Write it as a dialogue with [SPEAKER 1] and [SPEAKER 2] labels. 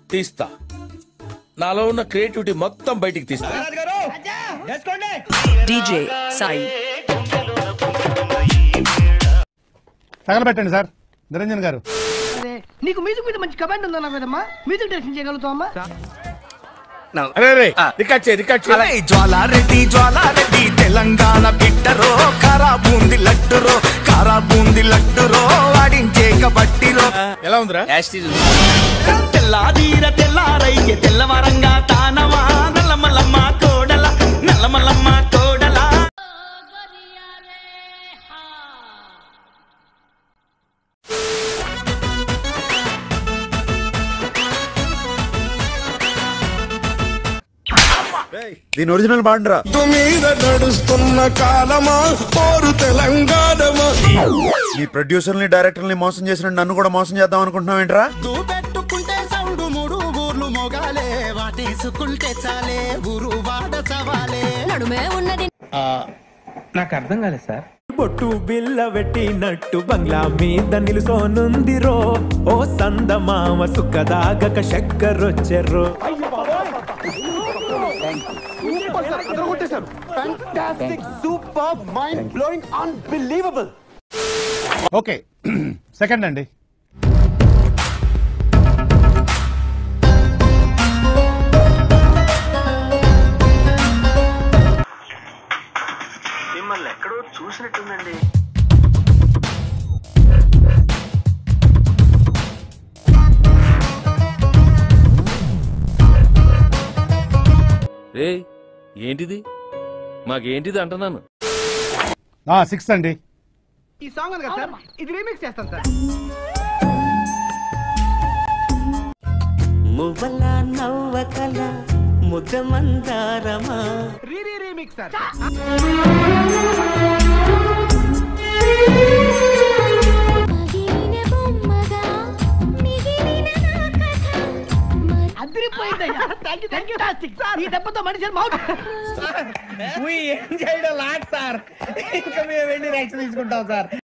[SPEAKER 1] తీస్తా నాలో ఉన్న క్రియేటివిటీ మొత్తం బయటికి తీస్తా
[SPEAKER 2] DJ Sai.
[SPEAKER 3] తగలబెట్టండి సార్ నిరంజన్ గారు
[SPEAKER 4] అరే నీకు మ్యూజిక్ మీద మంచి కమాండ్ ఉందన్నా కదమ్మా మ్యూజిక్ డైరెక్షన్ చేయగలుగుతావమ్మా
[SPEAKER 1] అరే రే రికార్డ్ చేయి రికార్డ్ చేయి
[SPEAKER 5] జ్వాలారెడ్డి జ్వాలారెడ్డి తెలంగాణ బిడ్డరో కారా బూంది లడ్డురో కారా బూంది లడ్డురో వాడించే కబట్టిరో
[SPEAKER 1] ఎలా ఉందిరా
[SPEAKER 5] తెల్లాదీర తెల్లారయ్య తెల్లవరంగా తానవా నల్లమల్లమ్మ కోడల నల్లమల్లమ్మ కోడల
[SPEAKER 6] దీని ఒరిజినల్ బాండ్రా
[SPEAKER 7] మీద నడుస్తున్న కాలమా పోరు తెలంగాణమా
[SPEAKER 6] నీ ప్రొడ్యూసర్ని డైరెక్టర్ని మోసం చేసిన నన్ను కూడా మోసం చేద్దాం అనుకుంటున్నావు ఏంట్రా
[SPEAKER 5] పెట్టుకుంటే సౌండ్ మూడు ఊర్లు మొగాలే వాటేసుకుంటే చాలే ఊరు వాడ సవాలే
[SPEAKER 2] నడుమే ఉన్నది
[SPEAKER 8] బొట్టు బిల్ల పెట్టినట్టు బంగ్లా మీద నిలుసోనుందిరో ఓ సందమామ సుఖదాగక చక్కరొచ్చెర్రో
[SPEAKER 3] ఓకే సెకండ్ అండి
[SPEAKER 5] మిమ్మల్ని ఎక్కడో చూసినట్టుందండి
[SPEAKER 1] రే ఏంటిది మాకేంటిది అంటున్నాను
[SPEAKER 3] సిక్స్త్ అండి
[SPEAKER 4] ఈ సాంగ్ ఉంది కదా సార్ ఇది రీమిక్స్ చేస్తాను సార్
[SPEAKER 5] మువ్వల నవ్వకల ముద్ద మందారమా
[SPEAKER 4] రీ రీ రీమిక్స్ సార్ అదిరిపోయిందయ్యా thank you thank you sir ఈ దెబ్బతో మనిషి మౌత్
[SPEAKER 9] ఏం చేయడం లాట్ సార్ ఇంకా మేము వెళ్ళి రైట్స్ తీసుకుంటాం సార్